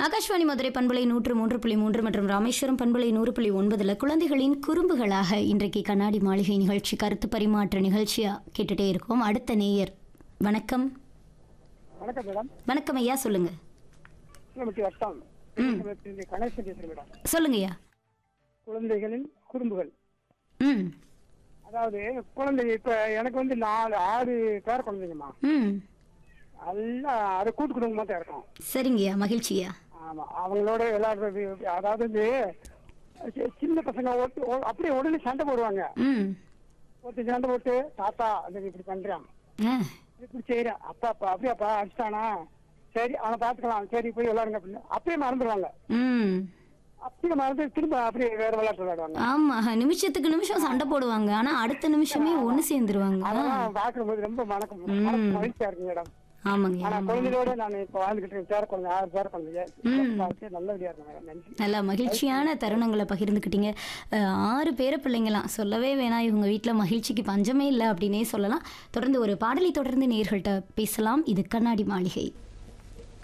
ஆகாஷ்வாணி மதுரை பண்பலை நூற்று மூன்று புள்ளி மூன்று மற்றும் ராமேஸ்வரம் பண்பலை நூறு புள்ளி ஒன்பதுல குழந்தைகளின் குறும்புகளாக இன்றைக்கு கண்ணாடி மாளிகை நிகழ்ச்சி கருத்து பரிமாற்ற நிகழ்ச்சியா கேட்டுட்டே இருக்கோம் அடுத்த நேயர் வணக்கம் வணக்கம் மேடம் வணக்கம் ஐயா சொல்லுங்க கிலோமீட்டர் வட்டம் கணேசன் பேசுறேன் மேடம் சொல்லுங்கய்யா குழந்தைகளின் குறும்புகள் ம் அதாவது குழந்தை இப்ப எனக்கு வந்து நாலு ஆறு பேர குழந்தைங்கம்மா ம் எல்லாம் அது கூட்டு குடும்பமா தான் இருக்கும் சரிங்கய்யா மகிழ்ச்சியா ஆமா அவங்களோட விளையாடுறது அதாவது வந்து சி- சின்ன பசங்க ஒட்டு- ஒ- அப்படியே உடனே சண்டை போடுவாங்க ம் ஒருத்தர் சண்டை போட்டு தாத்தா அது இப்படி பண்றான் ஆ இப்படி செய்யறான் அப்பா அப்பா அப்படியாப்பா அடிச்சிட்டானா சரி அவனை பாத்துக்கலாம் சரி போய் விளையாடுங்க அப்படின்னு அப்படியே மறந்துடுவாங்க ம் அப்படியே மறந்து திரும்ப அப்படியே வேற விளையாட்டு விளையாடுவாங்க ஆமா நிமிஷத்துக்கு நிமிஷம் சண்டை போடுவாங்க ஆனா அடுத்த நிமிஷமே ஒண்ணு சேர்ந்துருவாங்க அதெல்லாம் பாக்கும்போது ரொம்ப வணக்கம் மனசு மகிழ்ச்சியா இருக்கு மேடம் ஆமாங்க ஆனா குழந்தைகளோட நான் இப்ப வாழ்ந்துகிட்டு இருக்கேன் பேர குழந்தை ஆறு பேர குழந்தைங்க பார்த்து நல்லபடியா இருக்கு மேடம் நன்றி நல்லா மகிழ்ச்சியான தருணங்களை பகிர்ந்துக்கிட்டீங்க அஹ், ஆறு பேர பிள்ளைங்களாம் சொல்லவே வேணாம் இவங்க வீட்டில் மகிழ்ச்சிக்கு பஞ்சமே இல்லை அப்படின்னே சொல்லலாம் தொடர்ந்து ஒரு பாடலை தொடர்ந்து நேர்கள்ட்ட பேசலாம் இது கண்ணாடி மாளிகை